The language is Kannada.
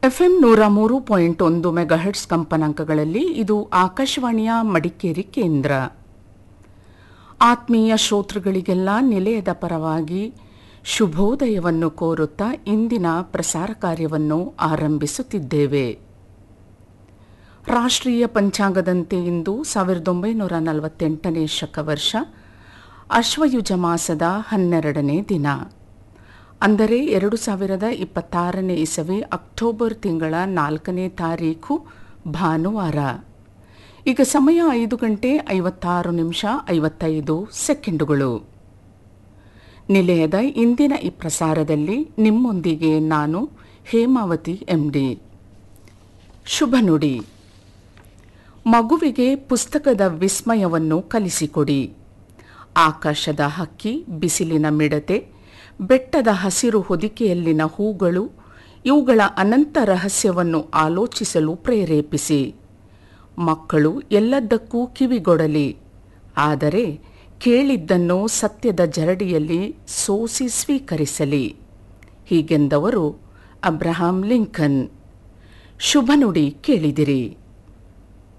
ಎಫ್ಎಂ ನೂರ ಮೂರು ಪಾಯಿಂಟ್ ಒಂದು ಮೆಗಾಹೆಟ್ಸ್ ಕಂಪನಾಂಕಗಳಲ್ಲಿ ಇದು ಆಕಾಶವಾಣಿಯ ಮಡಿಕೇರಿ ಕೇಂದ್ರ ಆತ್ಮೀಯ ಶ್ರೋತೃಗಳಿಗೆಲ್ಲ ನಿಲಯದ ಪರವಾಗಿ ಶುಭೋದಯವನ್ನು ಕೋರುತ್ತಾ ಇಂದಿನ ಪ್ರಸಾರ ಕಾರ್ಯವನ್ನು ಆರಂಭಿಸುತ್ತಿದ್ದೇವೆ ರಾಷ್ಟ್ರೀಯ ಪಂಚಾಂಗದಂತೆ ಇಂದು ಸಾವಿರದ ಒಂಬೈನೂರ ನಲವತ್ತೆಂಟನೇ ಶಕವರ್ಷ ಅಶ್ವಯುಜ ಮಾಸದ ಹನ್ನೆರಡನೇ ದಿನ ಅಂದರೆ ಎರಡು ಸಾವಿರದ ಇಪ್ಪತ್ತಾರನೇ ಇಸವಿ ಅಕ್ಟೋಬರ್ ತಿಂಗಳ ನಾಲ್ಕನೇ ತಾರೀಖು ಭಾನುವಾರ ಈಗ ಸಮಯ ಐದು ಗಂಟೆ ಐವತ್ತಾರು ನಿಮಿಷ ಐವತ್ತೈದು ಸೆಕೆಂಡುಗಳು ನಿಲಯದ ಇಂದಿನ ಈ ಪ್ರಸಾರದಲ್ಲಿ ನಿಮ್ಮೊಂದಿಗೆ ನಾನು ಹೇಮಾವತಿ ಎಂಡಿ ಶುಭ ನುಡಿ ಮಗುವಿಗೆ ಪುಸ್ತಕದ ವಿಸ್ಮಯವನ್ನು ಕಲಿಸಿಕೊಡಿ ಆಕಾಶದ ಹಕ್ಕಿ ಬಿಸಿಲಿನ ಮಿಡತೆ ಬೆಟ್ಟದ ಹಸಿರು ಹೊದಿಕೆಯಲ್ಲಿನ ಹೂಗಳು ಇವುಗಳ ಅನಂತ ರಹಸ್ಯವನ್ನು ಆಲೋಚಿಸಲು ಪ್ರೇರೇಪಿಸಿ ಮಕ್ಕಳು ಎಲ್ಲದಕ್ಕೂ ಕಿವಿಗೊಡಲಿ ಆದರೆ ಕೇಳಿದ್ದನ್ನು ಸತ್ಯದ ಜರಡಿಯಲ್ಲಿ ಸೋಸಿ ಸ್ವೀಕರಿಸಲಿ ಹೀಗೆಂದವರು ಅಬ್ರಹಾಂ ಲಿಂಕನ್ ಶುಭ ನುಡಿ ಕೇಳಿದಿರಿ